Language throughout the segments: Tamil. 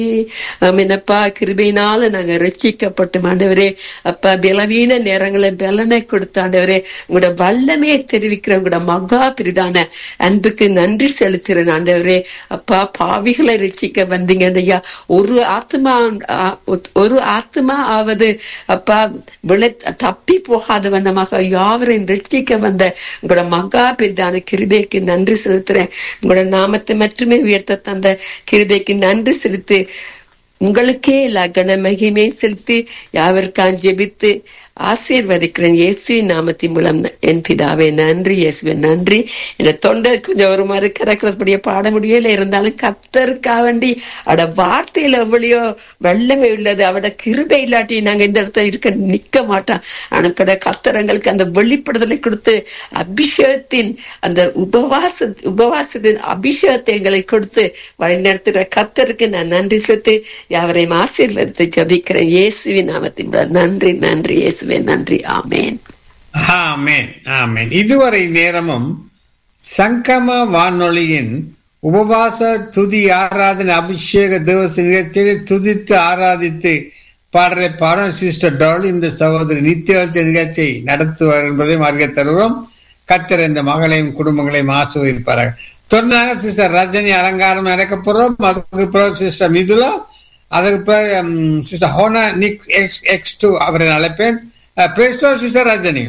ஆமெனப்பா கிருபையினால நாங்க ரட்சிக்கப்பட்டு ஆண்டவரே அப்பா பலவீன நேரங்களை பலனை கொடுத்த ஆண்டவரே உங்களோட வல்லமையை தெரிவிக்கிற உங்களோட மகா பிரிதான அன்புக்கு நன்றி செலுத்துறேன் ஆண்டவரே அப்பா பாவிகளை ரட்சிக்க வந்தீங்க ஐயா ஒரு ஆத்மா ஆ, ஒரு ஆத்மா ஆவது அப்பா விளை தப்பி போகாத வண்ணமாக யாவரையும் ரட்சிக்க வந்த உங்களோட மகா பிரிதான கிருபைக்கு நன்றி செலுத்துறேன் உங்களோட நாமத்தை மட்டுமே உயர்த்த தந்த கிருபைக்கு நன்றி செலுத்து உங்களுக்கே எல்லா கன மகிமை செலுத்தி யாவருக்கான் ஜெபித்து ஆசீர்வதிக்கிறேன் இயேசுவின் நாமத்தின் மூலம் என் பிதாவே நன்றி இயேசுவே நன்றி என் தொண்டை கொஞ்சம் ஒரு மாதிரி கறக்கிறபடியே பாட முடியல இருந்தாலும் கத்தருக்கா வேண்டி அட வார்த்தையில எவ்வளையோ வெள்ளமே உள்ளது அவட கிருபை இல்லாட்டி நாங்க இந்த இடத்துல இருக்க நிக்க மாட்டோம் ஆனா கத்தரங்களுக்கு அந்த வெளிப்படுதலை கொடுத்து அபிஷேகத்தின் அந்த உபவாச உபவாசத்தின் அபிஷேகத்தை எங்களை கொடுத்து வழிநடத்துகிற கத்தருக்கு நான் நன்றி செலுத்தி யாவரையும் ஆசீர்வதித்து ஜபிக்கிறேன் இயேசுவின் நாமத்தின் மூலம் நன்றி நன்றி இயேசுவே நன்றி ஆமேன் ஆமென் ஆமென் இதுவரை நேரமும் சங்கம வானொலியின் உபவாச துதி ஆராதனை அபிஷேக திவச நிகழ்ச்சியை துதித்து ஆராதித்து பாடலை பாடம் சிஸ்டர் டால் இந்த சகோதரி நித்திய நிகழ்ச்சியை நடத்துவார் என்பதை மார்க்க தருகிறோம் கத்தர் இந்த மகளையும் குடும்பங்களையும் ஆசிர்வதிப்பார்கள் தொடர்ந்தாங்க சிஸ்டர் ரஜினி அலங்காரம் நடக்க போறோம் அதுக்கு பிறகு சிஸ்டர் மிதுலா அதுக்கு பிறகு சிஸ்டர் ஹோனா நிக் எக்ஸ் எக்ஸ் டூ அவரை அழைப்பேன் பிரேஸ்டோ சிஸ்டர் ரஜினி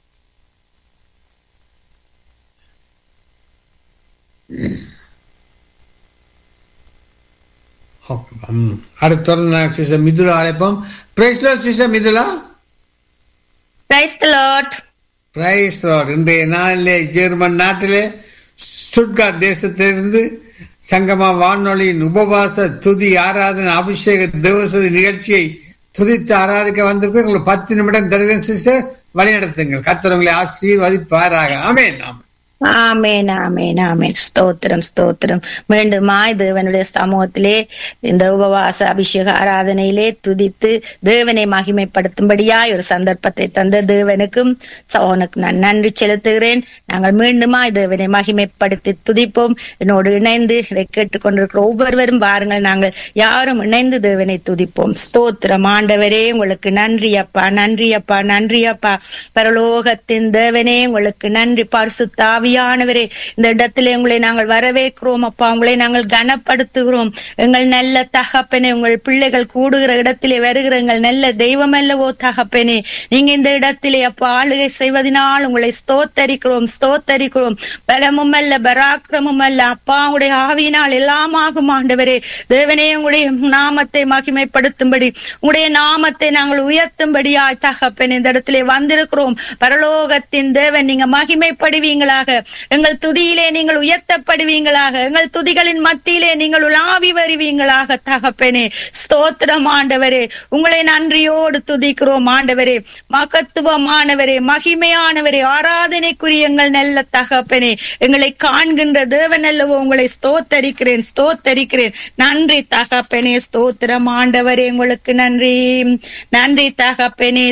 ஓகே. ம். அடுத்து தொடர்ந்து சிஸ்டர் மிதுலா அழைப்போம் பிரேஸ்லோ sister Mithula praise the lord praise lord இன்றைய நாளிலே ஜெர்மன் நாட்டிலே ஸ்டுட்கார்ட் தேசத்திலிருந்து சங்கமா வானொலியின் உபவாச துதி ஆராதனை அபிஷேக திவச நிகழ்ச்சியை துதித்து ஆராதிக்க வந்திருக்க உங்களுக்கு பத்து நிமிடம் தருகிறேன் சிஸ்டர் வழிநடத்துங்கள் கத்தரவங்களை ஆசீர்வதிப்பாராக ஆமென் ஆமென் ஆமேன் ஆமேன் ஆமேன் ஸ்தோத்திரம் ஸ்தோத்திரம் மீண்டுமாய் தேவனுடைய சமூகத்திலே இந்த உபவாச அபிஷேக ஆராதனையிலே துதித்து தேவனை மகிமைப்படுத்தும்படியாய் ஒரு சந்தர்ப்பத்தை தந்த தேவனுக்கும் சகோனுக்கும் நான் நன்றி செலுத்துகிறேன் நாங்கள் மீண்டுமாய் தேவனை மகிமைப்படுத்தி துதிப்போம் என்னோடு இணைந்து இதை கேட்டுக்கொண்டிருக்கிற ஒவ்வொருவரும் வாருங்கள் நாங்கள் யாரும் இணைந்து தேவனை துதிப்போம் ஸ்தோத்திரம் ஆண்டவரே உங்களுக்கு நன்றி அப்பா நன்றி அப்பா நன்றி அப்பா பரலோகத்தின் தேவனே உங்களுக்கு நன்றி பரிசுத்த ஆவியானவரே இந்த இடத்திலே உங்களை நாங்கள் வரவேற்கிறோம் அப்பா உங்களை நாங்கள் கனப்படுத்துகிறோம் எங்கள் நல்ல தகப்பனே உங்கள் பிள்ளைகள் கூடுகிற இடத்திலே வருகிற எங்கள் நல்ல தெய்வம் அல்லவோ தகப்பனே நீங்க இந்த இடத்திலே அப்பா ஆளுகை செய்வதனால் உங்களை ஸ்தோத்தரிக்கிறோம் ஸ்தோத்தரிக்கிறோம் பலமும் அல்ல பராக்கிரமும் அல்ல அப்பா உங்களுடைய ஆவியினால் எல்லாம் ஆகும் ஆண்டவரே தேவனே உங்களுடைய நாமத்தை மகிமைப்படுத்தும்படி உங்களுடைய நாமத்தை நாங்கள் உயர்த்தும்படியாய் தகப்பன் இந்த இடத்திலே வந்திருக்கிறோம் பரலோகத்தின் தேவன் நீங்க மகிமைப்படுவீங்களாக எங்கள் துதியிலே நீங்கள் உயர்த்தப்படுவீங்களாக எங்கள் துதிகளின் மத்தியிலே நீங்கள் உலாவி வருவீங்களாக தகப்பனே ஸ்தோத்திரம் ஆண்டவரே உங்களை நன்றியோடு துதிக்கிறோம் ஆண்டவரே மகத்துவமானவரே மகிமையானவரே ஆராதனைக்குரிய எங்கள் நல்ல தகப்பனே எங்களை காண்கின்ற தேவன் அல்லவோ உங்களை ஸ்தோத்தரிக்கிறேன் ஸ்தோத்தரிக்கிறேன் நன்றி தகப்பனே ஸ்தோத்திரம் ஆண்டவரே உங்களுக்கு நன்றி நன்றி தகப்பனே